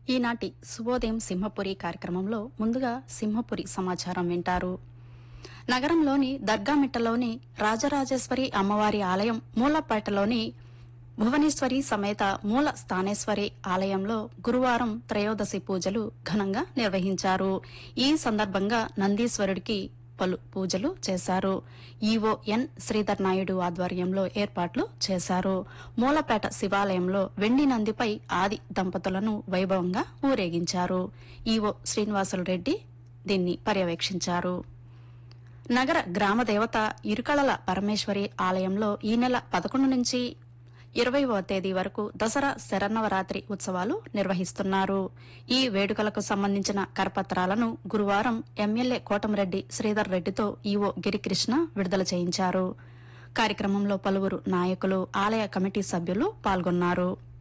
ఈనాటి శుభోదయం సింహపురి కార్యక్రమంలో ముందుగా సింహపురి సమాచారం వింటారు నగరంలోని దర్గామిట్టలోని రాజరాజేశ్వరి అమ్మవారి ఆలయం మూలపేటలోని భువనేశ్వరి సమేత మూల స్థానేశ్వరి ఆలయంలో గురువారం త్రయోదశి పూజలు ఘనంగా నిర్వహించారు ఈ సందర్భంగా నందీశ్వరుడికి పలు పూజలు చేశారు ఈవో ఎన్ శ్రీధర్ నాయుడు ఆధ్వర్యంలో ఏర్పాట్లు చేశారు మూలపేట శివాలయంలో వెండి నందిపై ఆది దంపతులను వైభవంగా ఊరేగించారు ఈవో శ్రీనివాసులు రెడ్డి దీన్ని పర్యవేక్షించారు నగర గ్రామ దేవత ఇరుకళల పరమేశ్వరి ఆలయంలో ఈ నెల పదకొండు నుంచి ఇరవైవ తేదీ వరకు దసరా శరన్నవరాత్రి ఉత్సవాలు నిర్వహిస్తున్నారు ఈ వేడుకలకు సంబంధించిన కరపత్రాలను గురువారం ఎమ్మెల్యే కోటమిరెడ్డి శ్రీధర్ రెడ్డితో ఈవో గిరికృష్ణ విడుదల చేయించారు కార్యక్రమంలో పలువురు నాయకులు ఆలయ కమిటీ సభ్యులు పాల్గొన్నారు